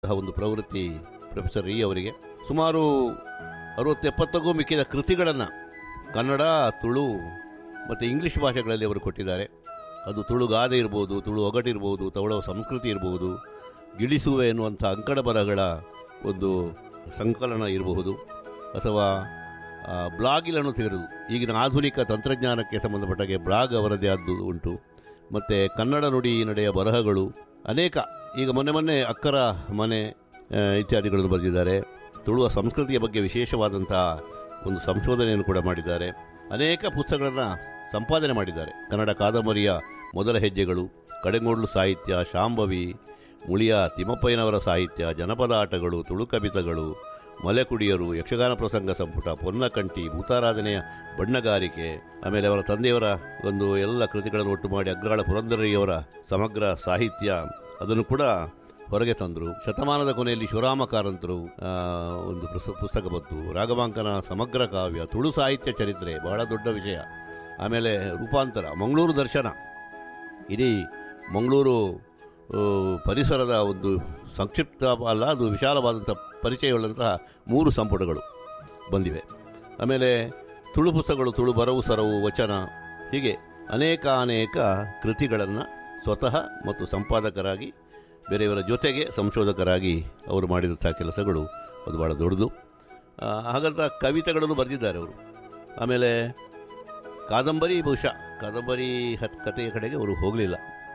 ಸಹ ಒಂದು ಪ್ರವೃತ್ತಿ ಪ್ರೊಫೆಸರ್ ರೀ ಅವರಿಗೆ ಸುಮಾರು ಅರವತ್ತೆಪ್ಪತ್ತಕ್ಕೂ ಮಿಕ್ಕಿದ ಕೃತಿಗಳನ್ನು ಕನ್ನಡ ತುಳು ಮತ್ತು ಇಂಗ್ಲಿಷ್ ಭಾಷೆಗಳಲ್ಲಿ ಅವರು ಕೊಟ್ಟಿದ್ದಾರೆ ಅದು ತುಳುಗಾದೆ ಇರ್ಬೋದು ತುಳು ಒಗಟಿರ್ಬೋದು ತವಳ ಸಂಸ್ಕೃತಿ ಇರಬಹುದು ಗಿಳಿಸುವೆ ಎನ್ನುವಂಥ ಅಂಕಣ ಬರಹಗಳ ಒಂದು ಸಂಕಲನ ಇರಬಹುದು ಅಥವಾ ಆ, ಬ್ಲಾಗಿಲನ್ನು ತೆಗೆದು ಈಗಿನ ಆಧುನಿಕ ತಂತ್ರಜ್ಞಾನಕ್ಕೆ ಸಂಬಂಧಪಟ್ಟಾಗೆ ಬ್ಲಾಗ್ ಅವರದೇ ಆದ್ದು ಉಂಟು ಮತ್ತು ಕನ್ನಡ ನುಡಿ ನಡೆಯ ಬರಹಗಳು ಅನೇಕ ಈಗ ಮೊನ್ನೆ ಮೊನ್ನೆ ಅಕ್ಕರ ಮನೆ ಆ, ಇತ್ಯಾದಿಗಳನ್ನು ಬರೆದಿದ್ದಾರೆ ತುಳುವ ಸಂಸ್ಕೃತಿಯ ಬಗ್ಗೆ ವಿಶೇಷವಾದಂಥ ಒಂದು ಸಂಶೋಧನೆಯನ್ನು ಕೂಡ ಮಾಡಿದ್ದಾರೆ ಅನೇಕ ಪುಸ್ತಕಗಳನ್ನು ಸಂಪಾದನೆ ಮಾಡಿದ್ದಾರೆ ಕನ್ನಡ ಕಾದಂಬರಿಯ ಮೊದಲ ಹೆಜ್ಜೆಗಳು ಕಡೆಗೋಡ್ಲು ಸಾಹಿತ್ಯ ಶಾಂಭವಿ ಮುಳಿಯ ತಿಮ್ಮಪ್ಪಯ್ಯನವರ ಸಾಹಿತ್ಯ ಜನಪದ ಆಟಗಳು ತುಳು ಕವಿತಗಳು ಮಲೆಕುಡಿಯರು ಯಕ್ಷಗಾನ ಪ್ರಸಂಗ ಸಂಪುಟ ಪೊನ್ನಕಂಟಿ ಭೂತಾರಾಧನೆಯ ಬಣ್ಣಗಾರಿಕೆ ಆಮೇಲೆ ಅವರ ತಂದೆಯವರ ಒಂದು ಎಲ್ಲ ಕೃತಿಗಳನ್ನು ಒಟ್ಟು ಮಾಡಿ ಅಗ್ರಹಾಳ ಪುರಂದರಯ್ಯವರ ಸಮಗ್ರ ಸಾಹಿತ್ಯ ಅದನ್ನು ಕೂಡ ಹೊರಗೆ ತಂದರು ಶತಮಾನದ ಕೊನೆಯಲ್ಲಿ ಶಿವರಾಮ ಕಾರಂತರು ಆ, ಒಂದು ಪುಸ್ತ- ಪುಸ್ತಕ ಬಂತು ರಾಘವಾಂಕನ ಸಮಗ್ರ ಕಾವ್ಯ ತುಳು ಸಾಹಿತ್ಯ ಚರಿತ್ರೆ ಬಹಳ ದೊಡ್ಡ ವಿಷಯ ಆಮೇಲೆ ರೂಪಾಂತರ ಮಂಗಳೂರು ದರ್ಶನ ಇಡೀ ಮಂಗಳೂರು ಆ, ಪರಿಸರದ ಒಂದು ಸಂಕ್ಷಿಪ್ತ ಅಲ್ಲ ಅದು ವಿಶಾಲವಾದಂಥ ಪರಿಚಯವುಳ್ಳಂತಹ ಮೂರು ಸಂಪುಟಗಳು ಬಂದಿವೆ ಆಮೇಲೆ ತುಳು ಪುಸ್ತಕಗಳು ತುಳು ಬರವು ಸರವು ವಚನ ಹೀಗೆ ಅನೇಕ ಅನೇಕ ಕೃತಿಗಳನ್ನು ಸ್ವತಃ ಮತ್ತು ಸಂಪಾದಕರಾಗಿ ಬೇರೆಯವರ ಜೊತೆಗೆ ಸಂಶೋಧಕರಾಗಿ ಅವರು ಮಾಡಿದಂಥ ಕೆಲಸಗಳು ಅದು ಭಾಳ ದೊಡ್ಡದು ಆ, ಹಾಗಂತ ಕವಿತೆಗಳನ್ನು ಬರೆದಿದ್ದಾರೆ ಅವರು ಆಮೇಲೆ ಕಾದಂಬರಿ ಬಹುಶಃ ಕಾದಂಬರಿ ಹತ್ ಕಥೆಯ ಕಡೆಗೆ ಅವರು ಹೋಗಲಿಲ್ಲ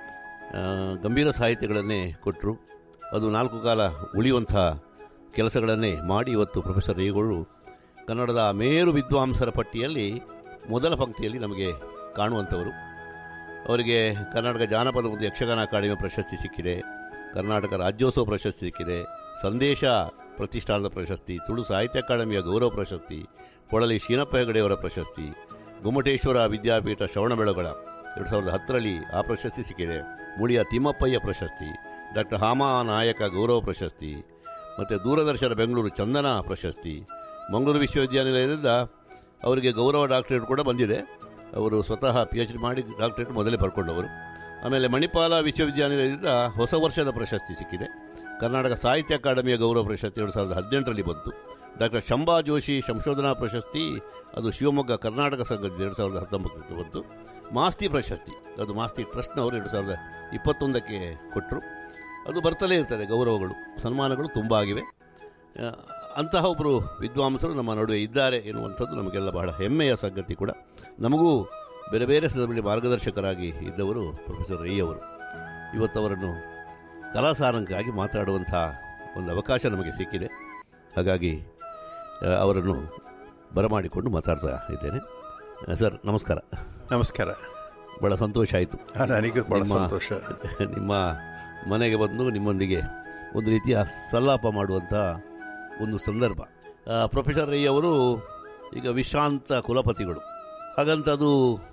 ಗಂಭೀರ ಸಾಹಿತ್ಯಗಳನ್ನೇ ಕೊಟ್ಟರು ಅದು ನಾಲ್ಕು ಕಾಲ ಉಳಿಯುವಂಥ ಕೆಲಸಗಳನ್ನೇ ಮಾಡಿ ಇವತ್ತು ಪ್ರೊಫೆಸರ್ ರೇಗಳು ಕನ್ನಡದ ಮೇರು ವಿದ್ವಾಂಸರ ಪಟ್ಟಿಯಲ್ಲಿ ಮೊದಲ ಪಂಕ್ತಿಯಲ್ಲಿ ನಮಗೆ ಕಾಣುವಂಥವರು ಅವರಿಗೆ ಕರ್ನಾಟಕ ಜಾನಪದ ಮತ್ತು ಯಕ್ಷಗಾನ ಅಕಾಡೆಮಿ ಪ್ರಶಸ್ತಿ ಸಿಕ್ಕಿದೆ ಕರ್ನಾಟಕ ರಾಜ್ಯೋತ್ಸವ ಪ್ರಶಸ್ತಿ ಸಿಕ್ಕಿದೆ ಸಂದೇಶ ಪ್ರತಿಷ್ಠಾನದ ಪ್ರಶಸ್ತಿ ತುಳು ಸಾಹಿತ್ಯ ಅಕಾಡೆಮಿಯ ಗೌರವ ಪ್ರಶಸ್ತಿ ಕೊಳಲಿ ಶೀನಪ್ಪ ಹೆಗಡೆಯವರ ಪ್ರಶಸ್ತಿ ಗೊಮ್ಮಟೇಶ್ವರ ವಿದ್ಯಾಪೀಠ ಶ್ರವಣಬೆಳಗೊಳ ಎರಡು ಸಾವಿರದ ಹತ್ತರಲ್ಲಿ ಆ ಪ್ರಶಸ್ತಿ ಸಿಕ್ಕಿದೆ ಮುಳಿಯ ತಿಮ್ಮಪ್ಪಯ್ಯ ಪ್ರಶಸ್ತಿ ಡಾಕ್ಟರ್ ಹಾಮಾ ನಾಯಕ ಗೌರವ ಪ್ರಶಸ್ತಿ ಮತ್ತು ದೂರದರ್ಶನ ಬೆಂಗಳೂರು ಚಂದನ ಪ್ರಶಸ್ತಿ ಮಂಗಳೂರು ವಿಶ್ವವಿದ್ಯಾನಿಲಯದಿಂದ ಅವರಿಗೆ ಗೌರವ ಡಾಕ್ಟರೇಟ್ ಕೂಡ ಬಂದಿದೆ ಅವರು ಸ್ವತಃ ಪಿ ಎಚ್ ಡಿ ಮಾಡಿ ಡಾಕ್ಟರೇಟ್ ಮೊದಲೇ ಪಡ್ಕೊಂಡವರು ಆಮೇಲೆ ಮಣಿಪಾಲ ವಿಶ್ವವಿದ್ಯಾನಿಲಯದಿಂದ ಹೊಸ ವರ್ಷದ ಪ್ರಶಸ್ತಿ ಸಿಕ್ಕಿದೆ ಕರ್ನಾಟಕ ಸಾಹಿತ್ಯ ಅಕಾಡೆಮಿಯ ಗೌರವ ಪ್ರಶಸ್ತಿ ಎರಡು ಸಾವಿರದ ಹದಿನೆಂಟರಲ್ಲಿ ಬಂತು ಡಾಕ್ಟರ್ ಶಂಭಾ ಜೋಶಿ ಸಂಶೋಧನಾ ಪ್ರಶಸ್ತಿ ಅದು ಶಿವಮೊಗ್ಗ ಕರ್ನಾಟಕ ಸಂಘದಿಂದ ಎರಡು ಸಾವಿರದ ಹತ್ತೊಂಬತ್ತಕ್ಕೆ ಬಂತು ಮಾಸ್ತಿ ಪ್ರಶಸ್ತಿ ಅದು ಮಾಸ್ತಿ ಟ್ರಸ್ಟ್ನವರು ಎರಡು ಸಾವಿರದ ಇಪ್ಪತ್ತೊಂದಕ್ಕೆ ಕೊಟ್ಟರು ಅದು ಬರ್ತಲೇ ಇರ್ತದೆ ಗೌರವಗಳು ಸನ್ಮಾನಗಳು ತುಂಬ ಆಗಿವೆ ಆ, ಅಂತಹ ಒಬ್ಬರು ವಿದ್ವಾಂಸರು ನಮ್ಮ ನಡುವೆ ಇದ್ದಾರೆ ಎನ್ನುವಂಥದ್ದು ನಮಗೆಲ್ಲ ಬಹಳ ಹೆಮ್ಮೆಯ ಸಂಗತಿ ಕೂಡ ನಮಗೂ ಬೇರೆ ಬೇರೆ ಸಂದರ್ಭದಲ್ಲಿ ಮಾರ್ಗದರ್ಶಕರಾಗಿ ಇದ್ದವರು ಪ್ರೊಫೆಸರ್ ರೈ ಅವರು ಇವತ್ತವರನ್ನು ಕಲಾಸಾರಂಗಾಗಿ ಮಾತಾಡುವಂಥ ಒಂದು ಅವಕಾಶ ನಮಗೆ ಸಿಕ್ಕಿದೆ ಹಾಗಾಗಿ ಆ, ಅವರನ್ನು ಬರಮಾಡಿಕೊಂಡು ಮಾತಾಡ್ತಾ ಇದ್ದೇನೆ ಆ, ಸರ್ ನಮಸ್ಕಾರ ನಮಸ್ಕಾರ ಭಾಳ ಸಂತೋಷ ಆಯಿತು ಆ, ನನಗೂ ಬಹಳ ನಿಮ್ಮ- ಸಂತೋಷ ನಿಮ್ಮ ಮನೆಗೆ ಬಂದು ನಿಮ್ಮೊಂದಿಗೆ ಒಂದು ರೀತಿಯ ಸಲ್ಲಾಪ ಮಾಡುವಂಥ ಒಂದು ಸಂದರ್ಭ ಆ, ಪ್ರೊಫೆಸರ್ ರೈ ಅವರು ಈಗ ವಿಶ್ರಾಂತ ಕುಲಪತಿಗಳು ಹಾಗಂತ ಅದು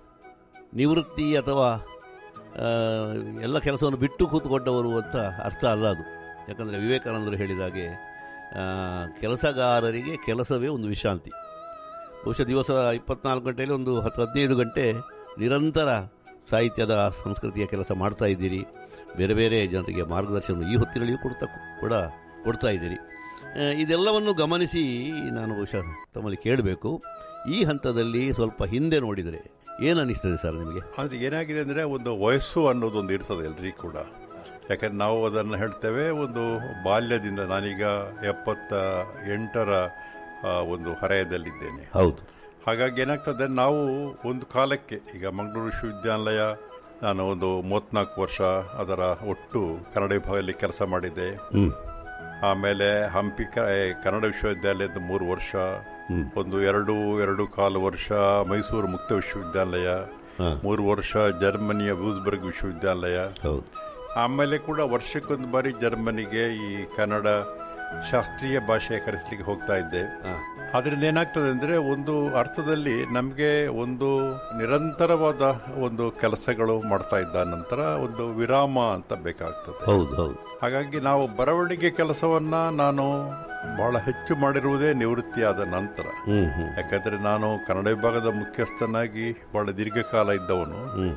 ನಿವೃತ್ತಿ ಅಥವಾ ಆ, ಎಲ್ಲ ಕೆಲಸವನ್ನು ಬಿಟ್ಟು ಕೂತ್ಕೊಂಡವರು ಅಂತ ಅರ್ಥ ಅಲ್ಲ ಅದು ಯಾಕಂದರೆ ವಿವೇಕಾನಂದರು ಹೇಳಿದ ಹಾಗೆ ಆ, ಕೆಲಸಗಾರರಿಗೆ ಕೆಲಸವೇ ಒಂದು ವಿಶ್ರಾಂತಿ ಬಹುಶಃ ದಿವಸ ಇಪ್ಪತ್ನಾಲ್ಕು ಗಂಟೆಯಲ್ಲಿ ಒಂದು ಹತ್ತು ಹದಿನೈದು ಗಂಟೆ ನಿರಂತರ ಸಾಹಿತ್ಯದ ಸಂಸ್ಕೃತಿಯ ಕೆಲಸ ಮಾಡ್ತಾ ಇದ್ದೀರಿ ಬೇರೆ ಬೇರೆ ಜನರಿಗೆ ಮಾರ್ಗದರ್ಶನ ಈ ಹೊತ್ತಿನಲ್ಲಿಯೂ ಕೊಡ್ತಾ ಕೂಡ ಕೊಡ್ತಾ ಇದ್ದೀರಿ ಆ, ಇದೆಲ್ಲವನ್ನು ಗಮನಿಸಿ ನಾನು ಬಹುಶಃ ತಮ್ಮಲ್ಲಿ ಕೇಳಬೇಕು ಈ ಹಂತದಲ್ಲಿ ಸ್ವಲ್ಪ ಹಿಂದೆ ನೋಡಿದರೆ ಏನು ಅನ್ನಿಸ್ತದೆ ಸರ್ ನಿಮಗೆ ಆದರೆ ಏನಾಗಿದೆ ಅಂದರೆ ಒಂದು ವಯಸ್ಸು ಅನ್ನೋದೊಂದು ಇರ್ತದೆ ಎಲ್ರಿಗೂ ಕೂಡ ಯಾಕಂದ್ರೆ ನಾವು ಅದನ್ನು ಹೇಳ್ತೇವೆ ಒಂದು ಬಾಲ್ಯದಿಂದ ನಾನೀಗ ಎಪ್ಪತ್ತ ಎಂಟರ ಆ, ಒಂದು ಹರೆಯದಲ್ಲಿದ್ದೇನೆ ಹೌದು ಹಾಗಾಗಿ ಏನಾಗ್ತದೆ ನಾವು ಒಂದು ಕಾಲಕ್ಕೆ ಈಗ ಮಂಗಳೂರು ವಿಶ್ವವಿದ್ಯಾನಿಲಯ ನಾನು ಒಂದು ಮೂವತ್ನಾಲ್ಕು ವರ್ಷ ಅದರ ಒಟ್ಟು ಕನ್ನಡ ವಿಭಾಗದಲ್ಲಿ ಕೆಲಸ ಮಾಡಿದ್ದೆ ಹ್ಞೂ ಆಮೇಲೆ ಹಂಪಿ ಕ- ಏ, ಕನ್ನಡ ವಿಶ್ವವಿದ್ಯಾಲಯದ ಮೂರು ವರ್ಷ ಒಂದು ಎರಡು ಎರಡು ಕಾಲು ವರ್ಷ ಮೈಸೂರು ಮುಕ್ತ ವಿಶ್ವವಿದ್ಯಾಲಯ ಹಾ. ಮೂರು ವರ್ಷ ಜರ್ಮನಿಯ ವೂಸ್ಬರ್ಗ್ ವಿಶ್ವವಿದ್ಯಾಲಯ ಹೌದು ಆಮೇಲೆ ಕೂಡ ವರ್ಷಕ್ಕೊಂದು ಬಾರಿ ಜರ್ಮನಿಗೆ ಈ ಕನ್ನಡ ಶಾಸ್ತ್ರೀಯ ಭಾಷೆ ಕಲಿಸ್ಲಿಕ್ಕೆ ಹೋಗ್ತಾ ಇದ್ದೆ ಅದರಿಂದ ಏನಾಗ್ತದೆ ಅಂದ್ರೆ ಒಂದು ಅರ್ಥದಲ್ಲಿ ನಮಗೆ ಒಂದು ನಿರಂತರವಾದ ಒಂದು ಕೆಲಸಗಳು ಮಾಡ್ತಾ ಇದ್ದ ನಂತರ ಒಂದು ವಿರಾಮ ಅಂತ ಬೇಕಾಗ್ತದೆ ಹೌದು ಹೌದು ಹಾಗಾಗಿ ನಾವು ಬರವಣಿಗೆ ಕೆಲಸವನ್ನ ನಾನು ಬಹಳ ಹೆಚ್ಚು ಮಾಡಿರುವುದೇ ನಿವೃತ್ತಿಯಾದ ನಂತರ ಹ್ಞೂ ಹ್ಞೂ ಯಾಕಂದ್ರೆ ನಾನು ಕನ್ನಡ ವಿಭಾಗದ ಮುಖ್ಯಸ್ಥನಾಗಿ ಬಹಳ ದೀರ್ಘಕಾಲ ಇದ್ದವನು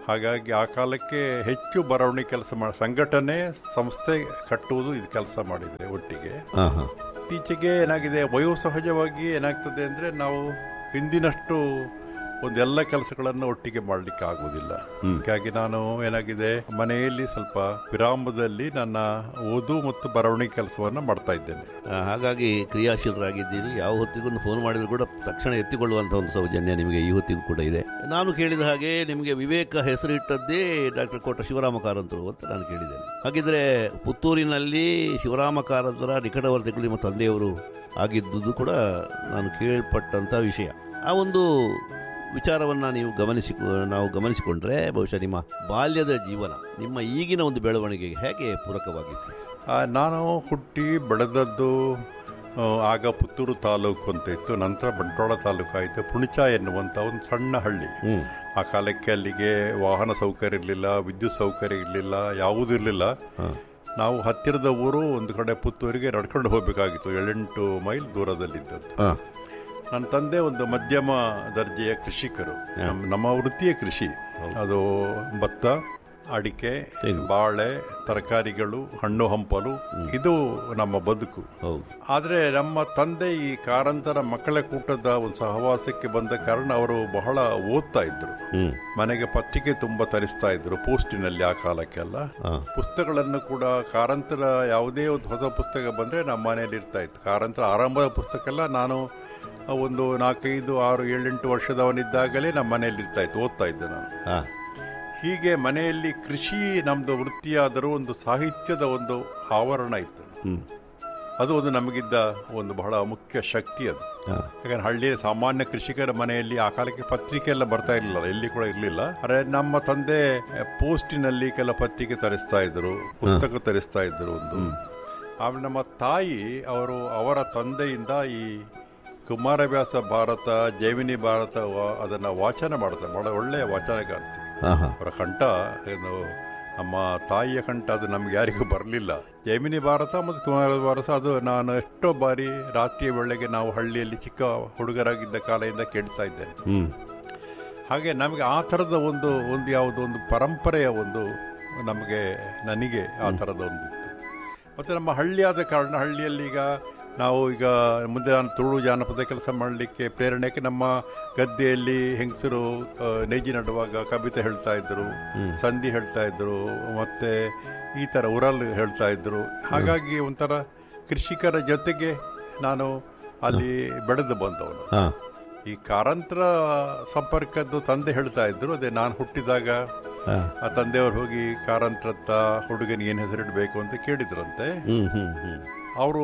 ಹಾಗಾಗಿ ಆ ಕಾಲಕ್ಕೆ ಹೆಚ್ಚು ಬರವಣಿಗೆ ಕೆಲಸ ಮಾಡಿ ಸಂಘಟನೆ ಸಂಸ್ಥೆ ಕಟ್ಟುವುದು ಇದು ಕೆಲಸ ಮಾಡಿದೆ ಒಟ್ಟಿಗೆ ಹಾಂ ಹಾಂ ಇತ್ತೀಚೆಗೆ ಏನಾಗಿದೆ ವಯೋಸಹಜವಾಗಿ ಏನಾಗ್ತದೆ ಅಂದರೆ ನಾವು ಹಿಂದಿನಷ್ಟು ಒಂದೆಲ್ಲ ಕೆಲಸಗಳನ್ನು ಒಟ್ಟಿಗೆ ಮಾಡಲಿಕ್ಕೆ ಆಗುವುದಿಲ್ಲ ಹೀಗಾಗಿ ನಾನು ಏನಾಗಿದೆ ಮನೆಯಲ್ಲಿ ಸ್ವಲ್ಪ ವಿರಾಮದಲ್ಲಿ ನನ್ನ ಓದು ಮತ್ತು ಬರವಣಿಗೆ ಕೆಲಸವನ್ನು ಮಾಡ್ತಾ ಇದ್ದೇನೆ ಆ, ಹಾಗಾಗಿ ಕ್ರಿಯಾಶೀಲರಾಗಿದ್ದೀರಿ ಯಾವ ಹೊತ್ತಿಗೂ ಫೋನ್ ಮಾಡಿದ್ರು ಕೂಡ ತಕ್ಷಣ ಎತ್ತಿಕೊಳ್ಳುವಂಥ ಒಂದು ಸೌಜನ್ಯ ನಿಮಗೆ ಈ ಹೊತ್ತಿಗೂ ಕೂಡ ಇದೆ ನಾನು ಕೇಳಿದ ಹಾಗೆ ನಿಮಗೆ ವಿವೇಕ ಹೆಸರಿಟ್ಟದ್ದೇ ಡಾಕ್ಟರ್ ಕೋಟ ಶಿವರಾಮ ಕಾರಂತರು ಅಂತ ನಾನು ಕೇಳಿದ್ದೇನೆ ಹಾಗಿದ್ರೆ ಪುತ್ತೂರಿನಲ್ಲಿ ಶಿವರಾಮ ಕಾರಂತರ ನಿಕಟವರ್ತಿಗಳು ನಿಮ್ಮ ತಂದೆಯವರು ಆಗಿದ್ದುದು ಕೂಡ ನಾನು ಕೇಳ್ಪಟ್ಟಂಥ ವಿಷಯ ಆ ಒಂದು ವಿಚಾರವನ್ನು ನೀವು ಗಮನಿಸಿ ನಾವು ಗಮನಿಸಿಕೊಂಡ್ರೆ ಬಹುಶಃ ನಿಮ್ಮ ಬಾಲ್ಯದ ಜೀವನ ನಿಮ್ಮ ಈಗಿನ ಒಂದು ಬೆಳವಣಿಗೆಗೆ ಹೇಗೆ ಪೂರಕವಾಗಿತ್ತು ಆ, ನಾನು ಹುಟ್ಟಿ ಬೆಳೆದದ್ದು ಆ, ಆಗ ಪುತ್ತೂರು ತಾಲೂಕು ಅಂತ ಇತ್ತು ನಂತರ ಬಂಟ್ವಾಳ ತಾಲೂಕು ಆಯಿತು ಪುಣಿಚ ಎನ್ನುವಂಥ ಒಂದು ಸಣ್ಣ ಹಳ್ಳಿ ಹ್ಮ್ ಆ ಕಾಲಕ್ಕೆ ಅಲ್ಲಿಗೆ ವಾಹನ ಸೌಕರ್ಯ ಇರಲಿಲ್ಲ ವಿದ್ಯುತ್ ಸೌಕರ್ಯ ಇರಲಿಲ್ಲ ಯಾವುದೂ ಇರಲಿಲ್ಲ ನಾವು ಹತ್ತಿರದ ಊರು ಒಂದು ಕಡೆ ಪುತ್ತೂರಿಗೆ ನಡ್ಕೊಂಡು ಹೋಗಬೇಕಾಗಿತ್ತು ಏಳೆಂಟು ಮೈಲ್ ದೂರದಲ್ಲಿದ್ದದ್ದು ಹಾಂ ನನ್ನ ತಂದೆ ಒಂದು ಮಧ್ಯಮ ದರ್ಜೆಯ ಕೃಷಿಕರು ನಮ್ಮ- ನಮ್ಮ ವೃತ್ತಿಯ ಕೃಷಿ ಅದು ಭತ್ತ ಅಡಿಕೆ ಬಾಳೆ ತರಕಾರಿಗಳು ಹಣ್ಣು ಹಂಪಲು ಇದು ನಮ್ಮ ಬದುಕು ಹೌದು ಆದರೆ ನಮ್ಮ ತಂದೆ ಈ ಕಾರಂತರ ಮಕ್ಕಳ ಕೂಟದ ಒಂದು ಸಹವಾಸಕ್ಕೆ ಬಂದ ಕಾರಣ ಅವರು ಬಹಳ ಓದ್ತಾ ಇದ್ರು ಹ್ಮ್ ಮನೆಗೆ ಪತ್ರಿಕೆ ತುಂಬ ತರಿಸ್ತಾ ಇದ್ರು ಪೋಸ್ಟಿನಲ್ಲಿ ಆ ಕಾಲಕ್ಕೆಲ್ಲ ಹಾ. ಪುಸ್ತಕಗಳನ್ನು ಕೂಡ ಕಾರಂತರ ಯಾವುದೇ ಒಂದು ಹೊಸ ಪುಸ್ತಕ ಬಂದರೆ ನಮ್ಮ ಮನೆಯಲ್ಲಿ ಇರ್ತಾ ಇತ್ತು ಕಾರಂತರ ಆರಂಭದ ಪುಸ್ತಕ ಎಲ್ಲ ನಾನು ಒಂದು ನಾಲ್ಕೈದು ಆರು ಏಳೆಂಟು ವರ್ಷದವನಿದ್ದಾಗಲೇ ನಮ್ಮ ಮನೆಯಲ್ಲಿ ಇರ್ತಾ ಇತ್ತು ಓದ್ತಾ ಇದ್ದೆ ನಾನು ಹಾಂ ಹೀಗೆ ಮನೆಯಲ್ಲಿ ಕೃಷಿ ನಮ್ದು ವೃತ್ತಿಯಾದರೂ ಒಂದು ಸಾಹಿತ್ಯದ ಒಂದು ಆವರಣ ಇತ್ತು ಹ್ಮ್ ಅದು ಒಂದು ನಮಗಿದ್ದ ಒಂದು ಬಹಳ ಮುಖ್ಯ ಶಕ್ತಿ ಅದು ಹಾಂ ಯಾಕಂದ್ರೆ ಹಳ್ಳಿಯ ಸಾಮಾನ್ಯ ಕೃಷಿಕರ ಮನೆಯಲ್ಲಿ ಆ ಕಾಲಕ್ಕೆ ಪತ್ರಿಕೆ ಎಲ್ಲ ಬರ್ತಾ ಇರಲಿಲ್ಲ ಎಲ್ಲಿ ಕೂಡ ಇರಲಿಲ್ಲ ಆದರೆ ನಮ್ಮ ತಂದೆ ಪೋಸ್ಟಿನಲ್ಲಿ ಕೆಲ ಪತ್ರಿಕೆ ತರಿಸ್ತಾ ಇದ್ರು ಪುಸ್ತಕ ತರಿಸ್ತಾ ಇದ್ರು ಒಂದು ಆಮೇಲೆ ನಮ್ಮ ತಾಯಿ ಅವರು ಅವರ ತಂದೆಯಿಂದ ಈ ಕುಮಾರವ್ಯಾಸ ಭಾರತ ಜೈಮಿನಿ ಭಾರತ ವ- ಅದನ್ನ ವಾಚನ ಮಾಡ್ತಾರೆ ಬಹಳ ಒಳ್ಳೆಯ ವಾಚನಗಾರ್ತಿ ಹಾಂ ಹಾಂ ಅವರ ಕಂಠ ಏನು ನಮ್ಮ ತಾಯಿಯ ಕಂಠ ಅದು ನಮ್ಗೆ ಯಾರಿಗೂ ಬರಲಿಲ್ಲ ಜೈಮಿನಿ ಭಾರತ ಮತ್ತು ಕುಮಾರ ಭಾರತ ಅದು ನಾನು ಎಷ್ಟೋ ಬಾರಿ ರಾತ್ರಿಯ ವೇಳೆಗೆ ನಾವು ಹಳ್ಳಿಯಲ್ಲಿ ಚಿಕ್ಕ ಹುಡುಗರಾಗಿದ್ದ ಕಾಲದಿಂದ ಕೇಳ್ತಾ ಇದ್ದೇನೆ ಹ್ಮ್ ಹಾಗೆ ನಮಗೆ ಆ ಥರದ ಒಂದು ಒಂದು ಯಾವುದೋ ಒಂದು ಪರಂಪರೆಯ ಒಂದು ನಮಗೆ ನನಗೆ ಆ ಥರದ ಒಂದು ಇತ್ತು ಮತ್ತು ನಮ್ಮ ಹಳ್ಳಿಯಾದ ಕಾರಣ ಹಳ್ಳಿಯಲ್ಲಿ ಈಗ ನಾವು ಈಗ ಮುಂದೆ ನಾನು ತುಳು ಜಾನಪದ ಕೆಲಸ ಮಾಡಲಿಕ್ಕೆ ಪ್ರೇರಣೆಗೆ ನಮ್ಮ ಗದ್ದೆಯಲ್ಲಿ ಹೆಂಗಸರು ನೇಜಿ ನಡುವಾಗ ಕವಿತೆ ಹೇಳ್ತಾ ಇದ್ರು ಸಂಧಿ ಹೇಳ್ತಾ ಇದ್ರು ಮತ್ತೆ ಈ ಥರ ಉರಲ್ ಹೇಳ್ತಾ ಇದ್ರು ಹಾಗಾಗಿ ಒಂಥರ ಕೃಷಿಕರ ಜೊತೆಗೆ ನಾನು ಅಲ್ಲಿ ಬೆಳೆದು ಬಂದವನು ಹಾಂ ಈ ಕಾರಂತರ ಸಂಪರ್ಕದ್ದು ತಂದೆ ಹೇಳ್ತಾ ಇದ್ರು ಅದೇ ನಾನು ಹುಟ್ಟಿದಾಗ ಹಾಂ ಆ ತಂದೆಯವರು ಹೋಗಿ ಕಾರಂತರತ್ತ ಹುಡುಗನಿಗೆ ಏನು ಹೆಸರಿಡಬೇಕು ಅಂತ ಕೇಳಿದ್ರಂತೆ ಹ್ಮ್ ಹ್ಮ್ ಹ್ಮ್ ಅವರು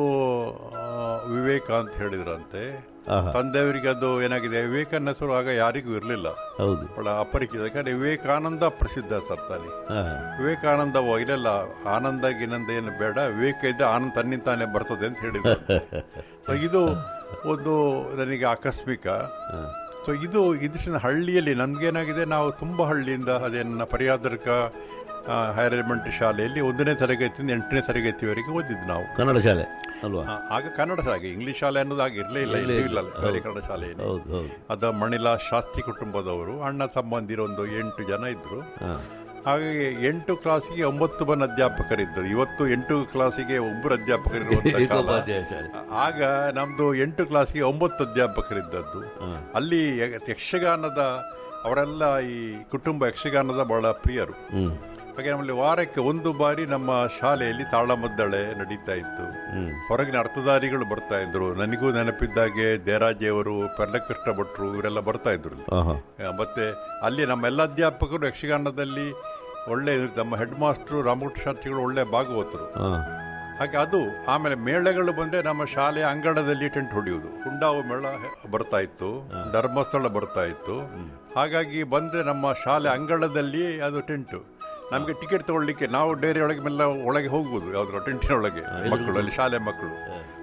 ವಿವೇಕ ಅಂತ ಹೇಳಿದ್ರಂತೆ ಆಹಾ ತಂದೆಯವರಿಗೆ ಅದು ಏನಾಗಿದೆ ವಿವೇಕನ ಹೆಸರು ಆಗ ಯಾರಿಗೂ ಇರಲಿಲ್ಲ ಹೌದು ಬಹಳ ಅಪರಿಚಿತ ಯಾಕಂದ್ರೆ ವಿವೇಕಾನಂದ ಪ್ರಸಿದ್ಧ ಸರ್ತಾನೆ ಹಾಂ ವಿವೇಕಾನಂದ ಇಲ್ಲೆಲ್ಲ ಆನಂದ ಗಿನಂದ ಏನು ಬೇಡ ವಿವೇಕ ಇದ್ರೆ ಆನಂದ ತನ್ನಿಂತಾನೆ ಬರ್ತದೆ ಅಂತ ಹೇಳಿದ್ರು ಸೊ ಇದು ಒಂದು ನನಗೆ ಆಕಸ್ಮಿಕ ಹಾಂ ಸೊ ಇದು ಇದಿನ ಹಳ್ಳಿಯಲ್ಲಿ ನನ್ಗೇನಾಗಿದೆ ನಾವು ತುಂಬ ಹಳ್ಳಿಯಿಂದ ಅದೇ ನನ್ನ ಪರಿಯಾದರ್ಕ ಹೈಯರ್ ಎಲಿಮೆಂಟರಿ ಶಾಲೆಯಲ್ಲಿ ಒಂದನೇ ತರಗತಿಯಿಂದ ಎಂಟನೇ ತರಗತಿವರೆಗೆ ಓದಿದ್ದು ನಾವು ಕನ್ನಡ ಶಾಲೆ ಅಲ್ವಾ ಆ, ಆಗ ಕನ್ನಡ ಶಾಲೆ ಇಂಗ್ಲಿಷ್ ಶಾಲೆ ಅನ್ನೋದು ಆಗ ಇರಲೇ ಇಲ್ಲ ಇಲ್ಲೂ ಇಲ್ಲ ಬೇರೆ ಕನ್ನಡ ಶಾಲೆಯಲ್ಲಿ ಹೌದು ಹೌದು ಅದ ಮಣಿಲಾ ಶಾಸ್ತ್ರಿ ಕುಟುಂಬದವರು ಅಣ್ಣ ತಮ್ಮಂದಿರೊಂದು ಎಂಟು ಜನ ಇದ್ರು ಹಾಂ ಹಾಗಾಗಿ ಎಂಟು ಕ್ಲಾಸಿಗೆ ಒಂಬತ್ತು ಬನ್ ಅಧ್ಯಾಪಕರಿದ್ದರು ಇವತ್ತು ಎಂಟು ಕ್ಲಾಸಿಗೆ ಒಬ್ಬರು ಅಧ್ಯಾಪಕರಿರುವಂತ ಕಾಲ ಏಕೋಪಾಧ್ಯಾಯ ಶಾಲೆ ಆಗ ನಮ್ದು ಎಂಟು ಕ್ಲಾಸಿಗೆ ಒಂಬತ್ತು ಅಧ್ಯಾಪಕರಿದ್ದದ್ದು ಹಾಂ ಅಲ್ಲಿ ಯ- ಯಕ್ಷಗಾನದ ಅವರೆಲ್ಲ ಈ ಕುಟುಂಬ ಯಕ್ಷಗಾನದ ಬಹಳ ಪ್ರಿಯರು ಹ್ಮ್ ಹಾಗೆ ನಮ್ಮಲ್ಲಿ ವಾರಕ್ಕೆ ಒಂದು ಬಾರಿ ನಮ್ಮ ಶಾಲೆಯಲ್ಲಿ ತಾಳಮದ್ದಳೆ ನಡೀತಾ ಇತ್ತು ಹ್ಮ್ ಹೊರಗಿನ ಅರ್ಥಧಾರಿಗಳು ಬರ್ತಾ ಇದ್ರು ನನಗೂ ನೆನಪಿದ್ದಾಗೆ ದೇರಾಜಿಯವರು ಪರ್ಲಕೃಷ್ಣ ಭಟ್ರು ಇವರೆಲ್ಲ ಬರ್ತಾ ಇದ್ರು ಆಹಾ ಆ, ಮತ್ತೆ ಅಲ್ಲಿ ನಮ್ಮ ಎಲ್ಲ ಅಧ್ಯಾಪಕರು ಯಕ್ಷಗಾನದಲ್ಲಿ ಒಳ್ಳೆ ನಮ್ಮ ಹೆಡ್ ಮಾಸ್ಟ್ರು ರಾಮಕೃಷ್ಣ ಶಾಸ್ತ್ರಿಗಳು ಒಳ್ಳೆ ಭಾಗವತರು ಹಾಂ ಹಾಗೆ ಅದು ಆಮೇಲೆ ಮೇಳಗಳು ಬಂದ್ರೆ ನಮ್ಮ ಶಾಲೆಯ ಅಂಗಣದಲ್ಲಿ ಟೆಂಟ್ ಹೊಡೆಯುವುದು ಹುಂಡಾವು ಮೇಳ ಬರ್ತಾ ಇತ್ತು ಧರ್ಮಸ್ಥಳ ಬರ್ತಾ ಇತ್ತು ಹಾಗಾಗಿ ಬಂದ್ರೆ ನಮ್ಮ ಶಾಲೆ ಅಂಗಳದಲ್ಲಿ ಅದು ಟೆಂಟು ನಮಗೆ ಟಿಕೆಟ್ ತಗೊಳ್ಳಿಕ್ಕೆ ನಾವು ಡೈರಿ ಒಳಗೆ ಮೆಲ್ಲ ಒಳಗೆ ಹೋಗ್ಬೋದು ಯಾವ್ದ್ರ ಟೆಂಟಿನ ಒಳಗೆ ಮಕ್ಕಳು ಅಲ್ಲಿ ಶಾಲೆ ಮಕ್ಕಳು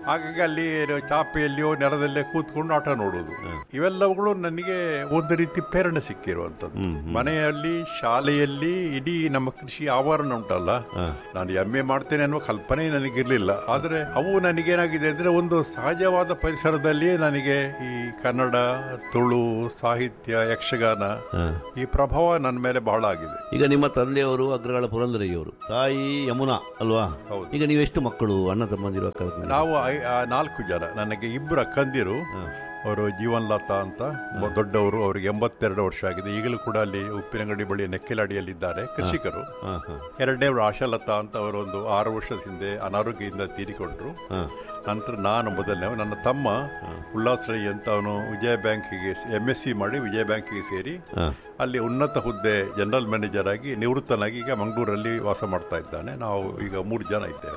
ಹಾಗಾಗಿ ಅಲ್ಲಿ ಚಾಪೆಯಲ್ಲಿಯೋ ನೆಲದಲ್ಲೇ ಕೂತ್ಕೊಂಡು ಆಟ ನೋಡೋದು ಇವೆಲ್ಲವುಗಳು ನನಗೆ ಒಂದು ರೀತಿ ಪ್ರೇರಣೆ ಸಿಕ್ಕಿರುವಂತದ್ದು ಮನೆಯಲ್ಲಿ ಶಾಲೆಯಲ್ಲಿ ಇಡೀ ನಮ್ಮ ಕೃಷಿ ಆವರಣ ಉಂಟಲ್ಲ ನಾನು ಎಂ ಎ ಮಾಡ್ತೇನೆ ಅನ್ನುವ ಕಲ್ಪನೆ ನನಗಿರ್ಲಿಲ್ಲ ಆದ್ರೆ ಅವು ನನಗೇನಾಗಿದೆ ಅಂದ್ರೆ ಒಂದು ಸಹಜವಾದ ಪರಿಸರದಲ್ಲಿಯೇ ನನಗೆ ಈ ಕನ್ನಡ ತುಳು ಸಾಹಿತ್ಯ ಯಕ್ಷಗಾನ ಈ ಪ್ರಭಾವ ನನ್ನ ಮೇಲೆ ಬಹಳ ಆಗಿದೆ ಈಗ ನಿಮ್ಮ ತಂದೆಯವರು ಅಗ್ರಗಳ ಪುರಂದರಯ್ಯವರು ತಾಯಿ ಯಮುನಾ ಅಲ್ವಾ ಹೌದು. ಈಗ ನೀವೆಷ್ಟು ಮಕ್ಕಳು ಅಣ್ಣ ತಮ್ಮಂದಿರು ಅಕ್ಕ ತಂಗಿರು? ನಾವು ಐ- ಆ ನಾಲ್ಕು ಜನ ನನಗೆ ಇಬ್ಬರು ಅಕ್ಕಂದಿರು ಅವರು ಜೀವನ್ ಲತಾ ಅಂತ ಒಬ್ಬ ದೊಡ್ಡವರು ಅವರಿಗೆ ಎಂಬತ್ತೆರಡು ವರ್ಷ ಆಗಿದೆ ಈಗಲೂ ಕೂಡ ಅಲ್ಲಿ ಉಪ್ಪಿನಂಗಡಿ ಬಳಿ ನೆಕ್ಕೆಲಾಡಿಯಲ್ಲಿದ್ದಾರೆ ಕೃಷಿಕರು ಹಾ ಹಾ ಎರಡನೇವರು ಆಶಾಲತಾ ಅಂತ ಅವರು ಒಂದು ಆರು ವರ್ಷದ ಹಿಂದೆ ಅನಾರೋಗ್ಯದಿಂದ ತೀರಿಕೊಂಡ್ರು ಹಾ ನಂತರ ನಾನು ಮೊದಲನೇ ನನ್ನ ತಮ್ಮ ಉಲ್ಲಾಸ್ ರೈ ಅಂತ ಅವನು ವಿಜಯ ಬ್ಯಾಂಕಿಗೆ ಎಂ ಎಸ್ ಸಿ ಮಾಡಿ ವಿಜಯ ಬ್ಯಾಂಕಿಗೆ ಸೇರಿ ಹಾ ಅಲ್ಲಿ ಉನ್ನತ ಹುದ್ದೆ ಜನರಲ್ ಮ್ಯಾನೇಜರ್ ಆಗಿ ನಿವೃತ್ತನಾಗಿ ಈಗ ಮಂಗಳೂರಲ್ಲಿ ವಾಸ ಮಾಡ್ತಾ ಇದ್ದಾನೆ ನಾವು ಈಗ ಮೂರು ಜನ ಇದ್ದೇವೆ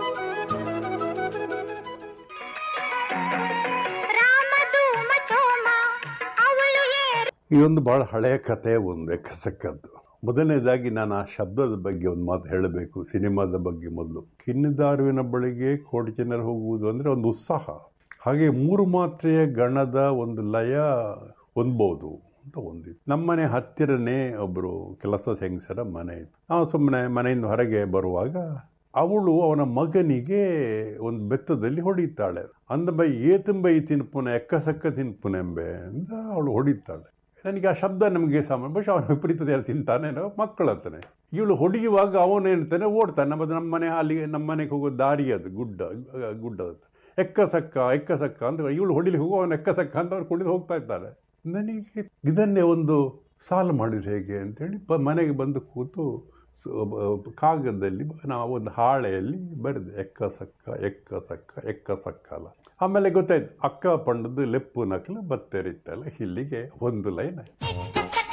ರಾಮಧೂಮ ಚೋಮ ಅವಳು ಏರು ಇದೊಂದು ಬಹಳ ಹಳೆಯ ಕಥೆ ಒಂದು ಎಕ್ಕಸಕ್ಕದ್ದು ಮೊದಲನೇದಾಗಿ ನಾನು ಆ ಶಬ್ದದ ಬಗ್ಗೆ ಒಂದು ಮಾತು ಹೇಳಬೇಕು ಸಿನಿಮಾದ ಬಗ್ಗೆ ಮೊದಲು ಕಿನ್ನಿದಾರುವಿನ ಬಳಿಗೆ ಕೋಟಿ ಜನರು ಹೋಗುವುದು ಅಂದರೆ ಒಂದು ಉತ್ಸಾಹ ಹಾಗೆ ಮೂರು ಮಾತ್ರೆಯ ಗಣದ ಒಂದು ಲಯ ಹೊಂದ್ಬೋದು ಅಂತ ಒಂದಿತ್ತು ನಮ್ಮನೆ ಹತ್ತಿರನೇ ಒಬ್ಬರು ಕೆಲಸದ ಹೆಂಗಸರ ಮನೆ ಇತ್ತು ನಾವು ಸುಮ್ಮನೆ ಮನೆಯಿಂದ ಹೊರಗೆ ಬರುವಾಗ ಅವಳು ಅವನ ಮಗನಿಗೆ ಒಂದು ಬೆತ್ತದಲ್ಲಿ ಹೊಡಿತಾಳೆ ಅಂದ ಬೈ ಏತಂಬೈ ತಿನ್ಪುನೆ ಎಕ್ಕಸಕ್ಕ ತಿನ್ಪುನೆಂಬೆ ಅಂತ ಅವಳು ಹೊಡಿತಾಳೆ ನನಗೆ ಆ ಶಬ್ದ ನಮಗೆ ಸಾಮಾನ್ಯ ಬಹುಶಃ ಅವನ ವಿಪರೀತ ತಿಂತಾನೇನೋ ಮಕ್ಕಳು ಅಂತಾನೆ ಇವಳು ಹೊಡೆಯುವಾಗ ಅವನು ಹೇಳ್ತಾನೆ ಓಡ್ತಾನೆ ನಮ್ಮ ನಮ್ಮ ಮನೆ ಅಲ್ಲಿಗೆ ನಮ್ಮ ಮನೆಗೆ ಹೋಗೋ ದಾರಿ ಅದು ಗುಡ್ಡ ಗುಡ್ಡ ಅದು ಎಕ್ಕ ಸಕ್ಕ ಎಕ್ಕ ಸಕ್ಕ ಅಂತ ಇವಳು ಹೊಡಿಲಿ ಹೋಗೋ ಅವನು ಎಕ್ಕ ಸಕ್ಕ ಅಂತ ಅವ್ರು ಕುಡಿದು ಹೋಗ್ತಾ ಇದ್ದಾರೆ ನನಗೆ ಇದನ್ನೇ ಒಂದು ಸಾಲು ಮಾಡಿದ್ರೆ ಹೇಗೆ ಅಂತೇಳಿ ಬ ಮನೆಗೆ ಬಂದು ಕೂತು ಸು- ಬ- ಕಾಗದದಲ್ಲಿ ಬ- ನಾವು ಒಂದು ಹಾಳೆಯಲ್ಲಿ ಬರೆದೆ ಎಕ್ಕ ಸಕ್ಕ ಎಕ್ಕ ಸಕ್ಕ ಎಕ್ಕ ಸಕ್ಕಲ ಆಮೇಲೆ ಗೊತ್ತಾಯ್ತು ಅಕ್ಕ ಪಂಡದ್ದು ಲೆಪ್ಪು ನಕಲು ಬತ್ತೆರಿತ್ತಲ್ಲ ಇಲ್ಲಿಗೆ ಒಂದು ಲೈನ್ ಆಯ್ತು